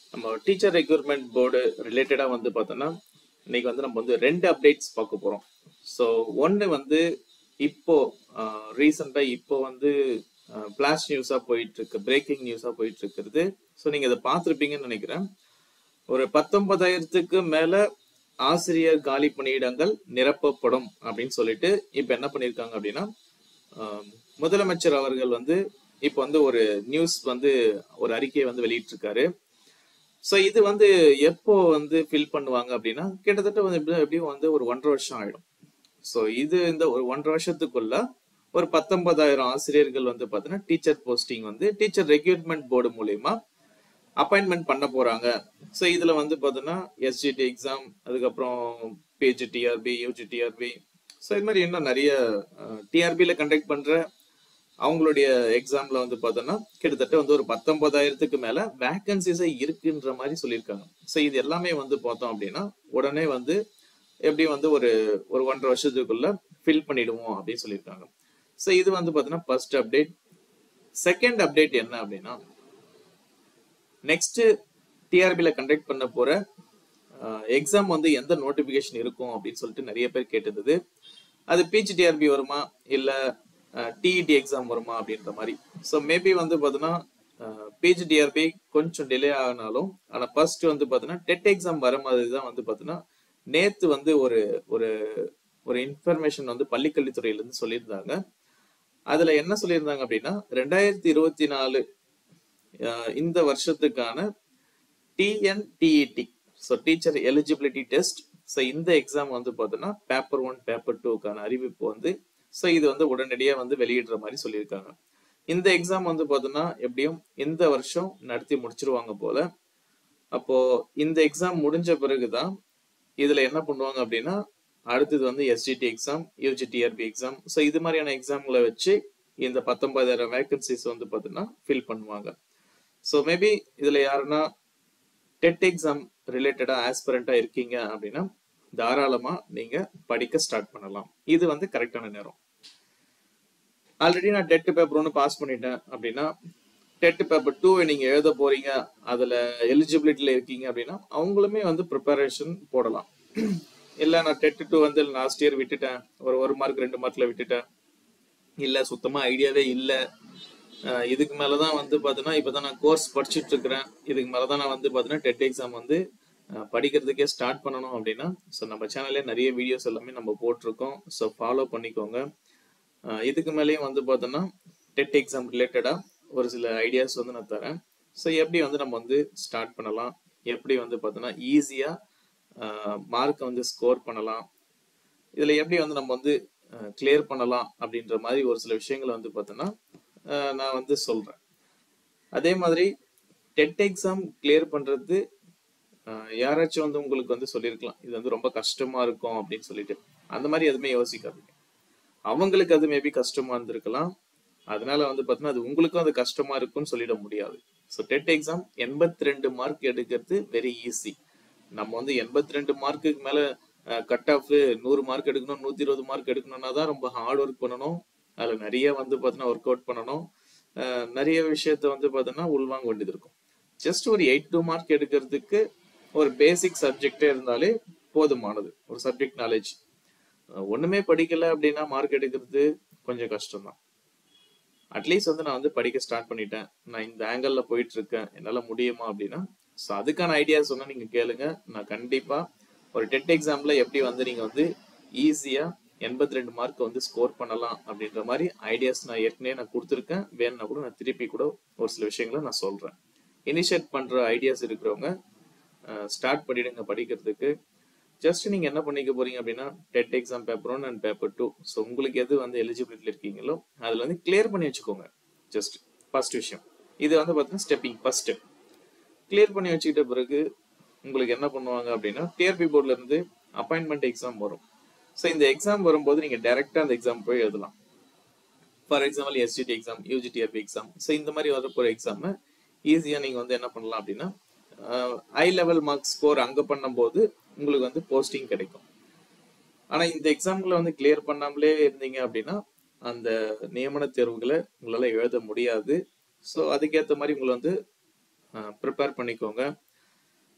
நம்ம teacher recruitment board ரிலேட்டடாக வந்து பார்த்தோன்னா இன்னைக்கு வந்து நம்ம வந்து ரெண்டு அப்டேட்ஸ் பார்க்க போகிறோம் ஸோ ஒன்று வந்து இப்போ ரீசெண்டாக இப்போ வந்து பிளாஷ் நியூஸாக போயிட்டு இருக்கு பிரேக்கிங் நியூஸாக போயிட்டு இருக்கிறது ஸோ நீங்கள் இதை பார்த்துருப்பீங்கன்னு நினைக்கிறேன் ஒரு பத்தொன்பதாயிரத்துக்கு மேலே ஆசிரியர் காலி பணியிடங்கள் நிரப்பப்படும் அப்படின்னு சொல்லிட்டு இப்போ என்ன பண்ணியிருக்காங்க அப்படின்னா ஆஹ், முதலமைச்சர் அவர்கள் வந்து இப்போ வந்து ஒரு நியூஸ் வந்து ஒரு அறிக்கையை வந்து வெளியிட்டிருக்காரு ஸோ இது வந்து எப்போ வந்து ஃபில் பண்ணுவாங்க அப்படின்னா கிட்டத்தட்ட வந்து எப்படி- எப்படியும் வந்து ஒரு ஒன்றரை வருஷம் ஆயிடும் ஸோ இது இந்த ஒரு ஒன்றரை வருஷத்துக்குள்ள ஒரு பத்தொன்பதாயிரம் ஆசிரியர்கள் வந்து பார்த்தீங்கன்னா டீச்சர் போஸ்டிங் வந்து டீச்சர் ரெக்ரூட்மெண்ட் போர்டு மூலயமா அப்பாயின்மெண்ட் பண்ண போறாங்க ஸோ இதுல வந்து பார்த்தீங்கன்னா எஸ்ஜிடி எக்ஸாம் அதுக்கப்புறம் PG TRB UG TRB so இது மாதிரி இன்னும் நிறைய டிஆர்பியில கண்டக்ட் பண்ற அவங்களுடைய எக்ஸாம்ல வந்து பார்த்தோன்னா கிட்டத்தட்ட வந்து ஒரு பத்தொன்பதாயிரத்துக்கு மேல வேகன்சிஸே இருக்குன்ற மாதிரி சொல்லியிருக்காங்க ஸோ இது எல்லாமே வந்து பார்த்தோம் அப்படின்னா உடனே வந்து எப்படி வந்து ஒரு ஒரு ஒன்றரை வருஷத்துக்குள்ள ஃபில் பண்ணிடுவோம் அப்படின்னு சொல்லியிருக்காங்க ஸோ இது வந்து பார்த்தீங்கன்னா ஃபர்ஸ்ட் அப்டேட் செகண்ட் அப்டேட் என்ன அப்படின்னா நெக்ஸ்ட் டிஆர்பியில் கண்டக்ட் பண்ண போற எக்ஸாம் வந்து எந்த நோட்டிஃபிகேஷன் இருக்கும் அப்படின்னு சொல்லிட்டு நிறைய பேர் கேட்டிருந்தது அது பிஜி டிஆர்பி வருமா இல்ல டிஇடி எக்ஸாம் வருமா அப்படின்ற மாதிரி ஸோ மேபி வந்து பார்த்தீங்கன்னா பிஜி டிஆர்பி கொஞ்சம் டிலே ஆகினாலும் ஆனால் ஃபர்ஸ்ட் வந்து பார்த்தீங்கன்னா டெட் எக்ஸாம் வர மாதிரி தான் வந்து பார்த்தீங்கன்னா நேத்து வந்து ஒரு ஒரு ஒரு இன்ஃபர்மேஷன் வந்து பள்ளிக்கல்வித்துறையில இருந்து சொல்லியிருந்தாங்க அதுல என்ன சொல்லியிருந்தாங்க அப்படின்னா ரெண்டாயிரத்தி இருபத்தி நாலு அஹ் இந்த வருஷத்துக்கான TNTET so teacher eligibility test so இந்த எக்ஸாம் வந்து பார்த்தோன்னா பேப்பர் ஒன் பேப்பர் டூக்கான அறிவிப்பு வந்து ஸோ இது வந்து உடனடியாக வந்து வெளியிடுற மாதிரி சொல்லியிருக்காங்க இந்த எக்ஸாம் வந்து பார்த்தோன்னா எப்படியும் இந்த வருஷம் நடத்தி முடிச்சிருவாங்க போல அப்போ இந்த எக்ஸாம் முடிஞ்ச பிறகுதான் இதுல என்ன பண்ணுவாங்க அப்படின்னா அடுத்தது வந்து SGT exam UG TRB exam so இது மாதிரியான எக்ஸாம்களை வச்சு இந்த பத்தொன்பதாயிரம் வேகன்சிஸ் வந்து பார்த்தீங்கன்னா ஃபில் பண்ணுவாங்க ஸோ மேபி இதுல யாருன்னா டெட் எக்ஸாம் ரிலேட்டடா ஆஸ்பிரண்டா இருக்கீங்க அப்படின்னா தாராளமா நீங்க படிக்க ஸ்டார்ட் பண்ணலாம் இது வந்து கரெக்டான நேரம் ஆல்ரெடி நான் டெட் பேப்பர் ஒன்று பாஸ் பண்ணிட்டேன் அப்படின்னா டெட் பேப்பர் டூ நீங்க எழுத போறீங்க அதுல எலிஜிபிலிட்டியில இருக்கீங்க அப்படின்னா அவங்களுமே வந்து ப்ரிப்பரேஷன் போடலாம் இல்ல நான் டெட் டூ வந்து லாஸ்ட் இயர் விட்டுட்டேன் ஒரு ஒரு மார்க் ரெண்டு மார்க்ல விட்டுட்டேன் இல்ல சுத்தமா ஐடியாவே இல்ல அஹ் இதுக்கு மேலதான் வந்து பாத்தீங்கன்னா இப்பதான் நான் கோர்ஸ் படிச்சுட்டு இருக்கிறேன் இதுக்கு மேலதான் நான் வந்து பாத்தீங்கன்னா டெட் எக்ஸாம் வந்து அஹ் படிக்கிறதுக்கே ஸ்டார்ட் பண்ணணும் அப்படின்னா ஸோ நம்ம சேனல்லே நிறைய வீடியோஸ் எல்லாமே நம்ம போட்டிருக்கோம் ஸோ ஃபாலோ பண்ணிக்கோங்க அஹ் இதுக்கு மேலேயும் வந்து பார்த்தோன்னா டெட் எக்ஸாம் ரிலேட்டடா ஒரு சில ஐடியாஸ் வந்து நான் தரேன் ஸோ எப்படி வந்து நம்ம வந்து ஸ்டார்ட் பண்ணலாம் எப்படி வந்து பார்த்தோன்னா ஈஸியா மார்க்கை வந்து ஸ்கோர் பண்ணலாம் இதுல எப்படி வந்து நம்ம வந்து கிளியர் பண்ணலாம் அப்படின்ற மாதிரி ஒரு சில விஷயங்களை வந்து பார்த்தோன்னா அஹ் நான் வந்து சொல்றேன் அதே மாதிரி டெட் எக்ஸாம் கிளியர் பண்றது அஹ் யாராச்சும் வந்து உங்களுக்கு வந்து சொல்லியிருக்கலாம் இது வந்து ரொம்ப கஷ்டமா இருக்கும் அப்படின்னு சொல்லிட்டு அந்த மாதிரி எதுவுமே யோசிக்காதீங்க அவங்களுக்கு அது மேபி கஷ்டமா இருந்திருக்கலாம் அதனால வந்து பார்த்தீங்கன்னா அது உங்களுக்கும் அது கஷ்டமா இருக்கும்னு சொல்லிட முடியாது ஸோ டெட் எக்ஸாம் எண்பத்தி ரெண்டு மார்க் எடுக்கிறது வெரி ஈஸி நம்ம வந்து எண்பத்தி ரெண்டு மார்க்குக்கு மேல கட் ஆஃப் நூறு மார்க் எடுக்கணும் நூத்தி இருபது மார்க் எடுக்கணும்னா தான் ரொம்ப ஹார்ட் ஒர்க் பண்ணணும் அதுல நிறைய வந்து பார்த்தீங்கன்னா ஒர்க் அவுட் பண்ணணும் அஹ் நிறைய விஷயத்த வந்து பார்த்தீங்கன்னா உள்வாங்க வேண்டியது இருக்கும் ஜஸ்ட் ஒரு எயிட் டூ மார்க் எடுக்கிறதுக்கு ஒரு பேசிக் சப்ஜெக்டே இருந்தாலே போதுமானது ஒரு சப்ஜெக்ட் நாலேஜ் ஒண்ணுமே படிக்கல அப்படின்னா மார்க் எடுக்கிறது கொஞ்சம் கஷ்டம் தான் அட்லீஸ்ட் வந்து நான் வந்து படிக்க ஸ்டார்ட் பண்ணிட்டேன் நான் இந்த ஆங்கிள் போயிட்டு இருக்கேன் என்னால முடியுமா அப்படின்னா ஸோ அதுக்கான ஐடியாஸ் சொன்னா நீங்க கேளுங்க நான் கண்டிப்பா ஒரு டெட் எக்ஸாம்ல எப்படி வந்து நீங்க வந்து ஈஸியா எண்பத்தி ரெண்டு மார்க் வந்து ஸ்கோர் பண்ணலாம் அப்படின்ற மாதிரி ஐடியாஸ் நான் ஏற்கனவே நான் கொடுத்துருக்கேன் வேணும்னா கூட நான் திருப்பி கூட ஒரு சில விஷயங்களை நான் சொல்றேன் இனிஷியேட் பண்ற ஐடியாஸ் இருக்கிறவங்க ஸ்டார்ட் பண்ணிடுங்க படிக்கிறதுக்கு ஜஸ்ட் நீங்க என்ன பண்ணிக்க போறீங்க அப்படின்னா TET exam paper one and paper two so உங்களுக்கு எது வந்து எலிஜிபிலிட்டி இருக்கீங்களோ அதுல வந்து கிளியர் பண்ணி வச்சுக்கோங்க ஜஸ்ட் ஃபர்ஸ்ட் விஷயம் இது வந்து பார்த்தீங்கன்னா ஸ்டெப்பிங் ஃபர்ஸ்ட் ஸ்டெப் கிளியர் பண்ணி வச்சுக்கிட்ட பிறகு உங்களுக்கு என்ன பண்ணுவாங்க அப்படின்னா டிஆர்பி போர்ட்ல இருந்து அப்பாயின்மெண்ட் எக்ஸாம் வரும் ஸோ இந்த எக்ஸாம் வரும்போது நீங்க டைரக்டா அந்த எக்ஸாம் போய் எழுதலாம் for example STD exam UG TRB exam so இந்த மாதிரி வரப்போற எக்ஸாம் ஈஸியா நீங்க வந்து என்ன பண்ணலாம் அப்படின்னா ஹை லெவல் மார்க் ஸ்கோர் அங்க பண்ணும்போது உங்களுக்கு வந்து போஸ்டிங் கிடைக்கும் ஆனா இந்த எக்ஸாம்ல வந்து கிளியர் பண்ணாமலே இருந்தீங்க அப்படின்னா அந்த நியமன தேர்வுகளை உங்களால எழுத முடியாது ஸோ அதுக்கேற்ற மாதிரி உங்களை வந்து ப்ரிப்பேர் பண்ணிக்கோங்க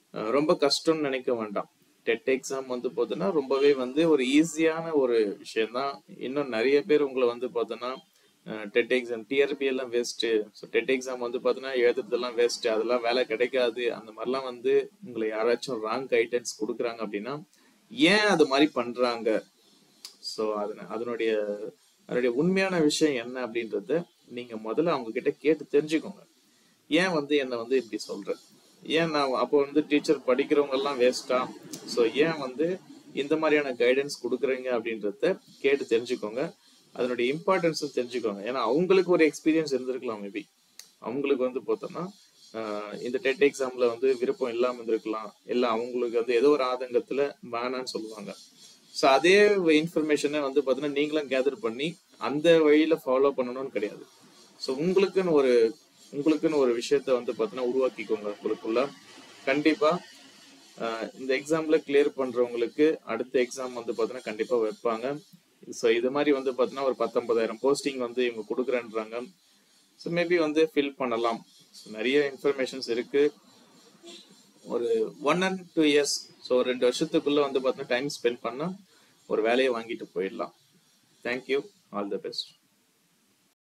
அஹ் ரொம்ப கஷ்டம்னு நினைக்க வேண்டாம் டெட் எக்ஸாம் வந்து பார்த்தோன்னா ரொம்பவே வந்து ஒரு ஈஸியான ஒரு விஷயம்தான் இன்னும் நிறைய பேர் உங்களை வந்து பார்த்தோன்னா டெட் எக்ஸாம் டிஆர்பி எல்லாம் வேஸ்ட்டு ஸோ டெட் எக்ஸாம் வந்து பார்த்தோன்னா எழுதுறதெல்லாம் வேஸ்ட்டு அதெல்லாம் வேலை கிடைக்காது அந்த மாதிரிலாம் வந்து உங்களை யாராச்சும் ராங் கைடன்ஸ் கொடுக்குறாங்க அப்படின்னா ஏன் அது மாதிரி பண்றாங்க ஸோ அதன அதனுடைய அதனுடைய உண்மையான விஷயம் என்ன அப்படின்றத நீங்க முதல்ல அவங்க கிட்ட கேட்டு தெரிஞ்சுக்கோங்க ஏன் வந்து என்னை வந்து இப்படி சொல்ற ஏன் நான் அப்போ வந்து டீச்சர் படிக்கிறவங்க எல்லாம் வேஸ்டா ஸோ ஏன் வந்து இந்த மாதிரியான கைடன்ஸ் கொடுக்குறீங்க அப்படின்றத கேட்டு தெரிஞ்சுக்கோங்க அதனுடைய இம்பார்ட்டன்ஸும் தெரிஞ்சுக்கோங்க ஏன்னா அவங்களுக்கு ஒரு எக்ஸ்பீரியன்ஸ் இருந்திருக்கலாம் மேபி அவங்களுக்கு வந்து பார்த்தோம்னா ஆஹ் இந்த டெட் எக்ஸாம்ல வந்து விருப்பம் இல்லாம இருந்திருக்கலாம் இல்ல அவங்களுக்கு வந்து ஏதோ ஒரு ஆதங்கத்துல வேணான்னு சொல்லுவாங்க ஸோ அதே இன்ஃபர்மேஷனை வந்து பார்த்தீங்கன்னா நீங்களும் கேதர் பண்ணி அந்த வழியில ஃபாலோ பண்ணணும்னு கிடையாது ஸோ உங்களுக்குன்னு ஒரு உங்களுக்குன்னு ஒரு விஷயத்த வந்து பார்த்தீங்கன்னா உருவாக்கிக்கோங்க உங்களுக்குள்ள கண்டிப்பா ஆஹ் இந்த எக்ஸாம்ல கிளியர் பண்றவங்களுக்கு அடுத்த எக்ஸாம் வந்து பார்த்தீங்கன்னா கண்டிப்பா வைப்பாங்க ஸோ இது மாதிரி வந்து பார்த்தீங்கன்னா ஒரு பத்தொன்பதாயிரம் போஸ்டிங் வந்து இவங்க கொடுக்குறேன்றாங்க ஸோ மேபி வந்து ஃபில் பண்ணலாம் ஸோ நிறைய இன்ஃபர்மேஷன்ஸ் இருக்கு ஒரு one and two years so ரெண்டு வருஷத்துக்குள்ள வந்து பார்த்தீங்கன்னா டைம் ஸ்பெண்ட் பண்ணா ஒரு வேலையை வாங்கிட்டு போயிடலாம் தேங்க்யூ ஆல் த பெஸ்ட்